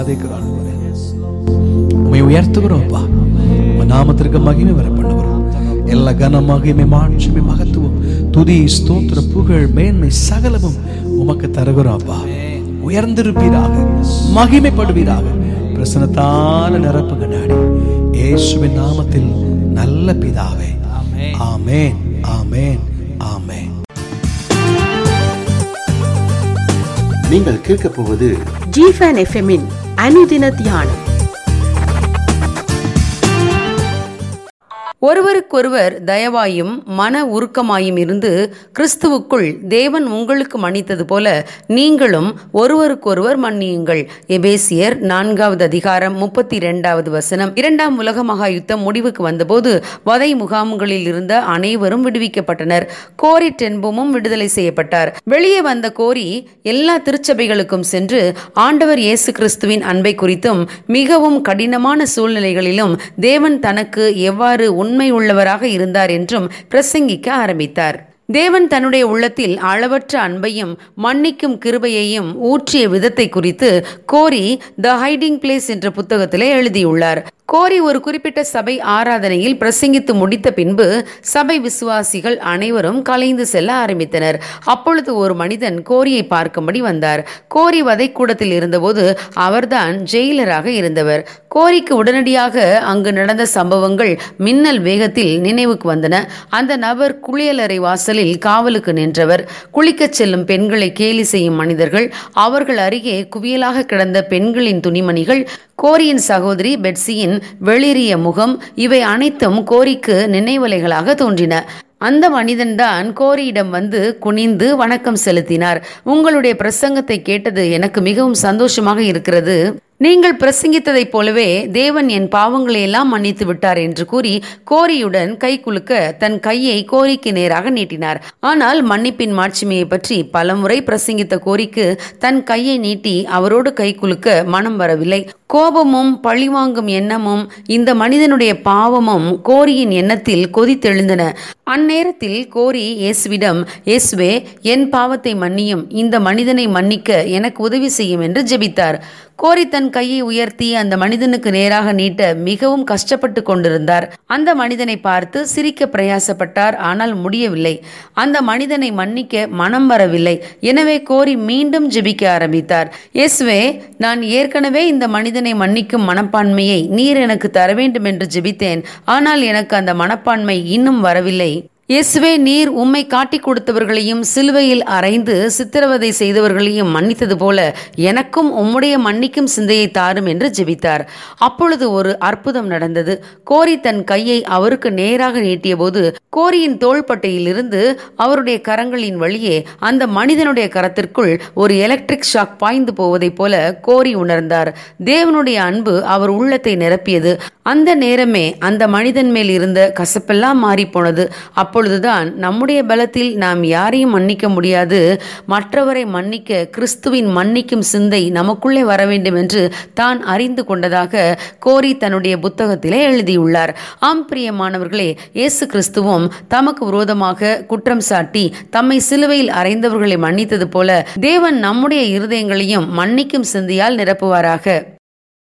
ஆராதிக்கிறோம் ஆண்டவரே. உம்மை உயர்த்துகிறோம்ப்பா உங்க நாமத்திற்கு மகிமை வர பண்ணுகிறோம் எல்லா கன மகிமை மாட்சிமை மகத்துவம் துதி ஸ்தோத்திர புகழ் மேன்மை சகலமும் உமக்கு தருகிறோம்ப்பா உயர்ந்திருப்பீராக மகிமைப்படுவீராக பிரசனத்தால நிரப்பு கண்ணாடி இயேசுவின் நாமத்தில் நல்ல பிதாவே ஆமென் ஆமென் ஆமென் நீங்கள் கேட்கப் போவது ஜிஃபன் எஃப்எம்மின் அனுதின தியானம் ஒருவருக்கொருவர் தயவாயும் மன உருக்கமாயும் இருந்து கிறிஸ்துவுக்குள் தேவன் உங்களுக்கு மன்னித்தது போல நீங்களும் ஒருவருக்கொருவர் மன்னியுங்கள் எபேசியர் நான்காவது அதிகாரம் முப்பத்தி இரண்டாவது வசனம் இரண்டாம் உலக மகா யுத்தம் முடிவுக்கு வந்தபோது வதை முகாம்களில் இருந்த அனைவரும் விடுவிக்கப்பட்டனர் கோரி டென்புமும் விடுதலை செய்யப்பட்டார் வெளியே வந்த கோரி எல்லா திருச்சபைகளுக்கும் சென்று ஆண்டவர் இயேசு கிறிஸ்துவின் அன்பை குறித்தும் மிகவும் கடினமான சூழ்நிலைகளிலும் தேவன் தனக்கு எவ்வாறு உண்மை உள்ளவராக இருந்தார் என்றும் பிரசங்கிக்க ஆரம்பித்தார் தேவன் தன்னுடைய உள்ளத்தில் அளவற்ற அன்பையும் மன்னிக்கும் கிருபையையும் ஊற்றிய விதத்தை குறித்து கோரி த ஹைடிங் பிளேஸ் என்ற புத்தகத்திலே எழுதியுள்ளார் கோரி ஒரு குறிப்பிட்ட சபை ஆராதனையில் பிரசங்கித்து முடித்த பின்பு சபை விசுவாசிகள் அனைவரும் கலைந்து செல்ல ஆரம்பித்தனர் அப்பொழுது ஒரு மனிதன் கோரியை பார்க்கும்படி வந்தார் கோரி வதைக்கூடத்தில் இருந்தபோது அவர்தான் ஜெயிலராக இருந்தவர் கோரிக்கு உடனடியாக அங்கு நடந்த சம்பவங்கள் மின்னல் வேகத்தில் நினைவுக்கு வந்தன அந்த நபர் குளியலறை வாசலில் காவலுக்கு நின்றவர் குளிக்கச் செல்லும் பெண்களை கேலி செய்யும் மனிதர்கள் அவர்கள் அருகே குவியலாக கிடந்த பெண்களின் துணிமணிகள் கோரியின் சகோதரி பெட்சியின் வெளிரிய முகம் இவை அனைத்தும் கோரிக்கு நினைவலைகளாக தோன்றின அந்த மனிதன்தான் கோரியிடம் வந்து குனிந்து வணக்கம் செலுத்தினார் உங்களுடைய பிரசங்கத்தை கேட்டது எனக்கு மிகவும் சந்தோஷமாக இருக்கிறது நீங்கள் பிரசங்கித்ததைப் போலவே தேவன் என் பாவங்களை எல்லாம் மன்னித்து விட்டார் என்று கூறி கோரியுடன் கை குலுக்க தன் கையை கோரிக்கு நேராக நீட்டினார் ஆனால் மன்னிப்பின் மாட்சிமையை பற்றி பலமுறை பிரசங்கித்த கோரிக்கு தன் கையை நீட்டி அவரோடு கை குலுக்க மனம் வரவில்லை கோபமும் பழிவாங்கும் எண்ணமும் இந்த மனிதனுடைய பாவமும் கோரியின் எண்ணத்தில் கொதித்தெழுந்தன அந்நேரத்தில் கோரி இயேசுவிடம் இயேசுவே என் பாவத்தை மன்னியும் இந்த மனிதனை மன்னிக்க எனக்கு உதவி செய்யும் என்று ஜெபித்தார் கோரி தன் கையை உயர்த்தி அந்த மனிதனுக்கு நேராக நீட்ட மிகவும் கஷ்டப்பட்டு கொண்டிருந்தார் அந்த மனிதனை பார்த்து சிரிக்க பிரயாசப்பட்டார் ஆனால் முடியவில்லை அந்த மனிதனை மன்னிக்க மனம் வரவில்லை எனவே கோரி மீண்டும் ஜெபிக்க ஆரம்பித்தார் இயேசுவே நான் ஏற்கனவே இந்த மனிதனை மன்னிக்கும் மனப்பான்மையை நீர் எனக்கு தர வேண்டும் என்று ஜெபித்தேன் ஆனால் எனக்கு அந்த மனப்பான்மை இன்னும் வரவில்லை இயேசுவே நீர் உம்மை காட்டிக் கொடுத்தவர்களையும் சிலுவையில் அறைந்து சித்திரவதை செய்தவர்களையும் மன்னித்தது போல எனக்கும் உம்முடைய மன்னிக்கும் சிந்தையை தாரும் என்று ஜெபித்தார் அப்பொழுது ஒரு அற்புதம் நடந்தது கோரி தன் கையை அவருக்கு நேராக நீட்டியபோது கோரியின் தோள்பட்டையிலிருந்து அவருடைய கரங்களின் வழியே அந்த மனிதனுடைய கரத்திற்குள் ஒரு எலக்ட்ரிக் ஷாக் பாய்ந்து போவதைப் போல கோரி உணர்ந்தார் தேவனுடைய அன்பு அவர் உள்ளத்தை நிரப்பியது அந்த நேரமே அந்த மனிதன் மேல் இருந்த கசப்பெல்லாம் மாறிப்போனது அப்பொழுதுதான் நம்முடைய பலத்தில் நாம் யாரையும் மன்னிக்க முடியாது மற்றவரை மன்னிக்க கிறிஸ்துவின் மன்னிக்கும் சிந்தை நமக்குள்ளே வர வேண்டும் என்று தான் அறிந்து கொண்டதாக கோரி தன்னுடைய புத்தகத்திலே எழுதியுள்ளார் ஆம் பிரியமானவர்களே இயேசு கிறிஸ்துவும் தமக்கு விரோதமாக குற்றம் சாட்டி தம்மை சிலுவையில் அறைந்தவர்களை மன்னித்தது போல தேவன் நம்முடைய இருதயங்களையும் மன்னிக்கும் சிந்தையால் நிரப்புவாராக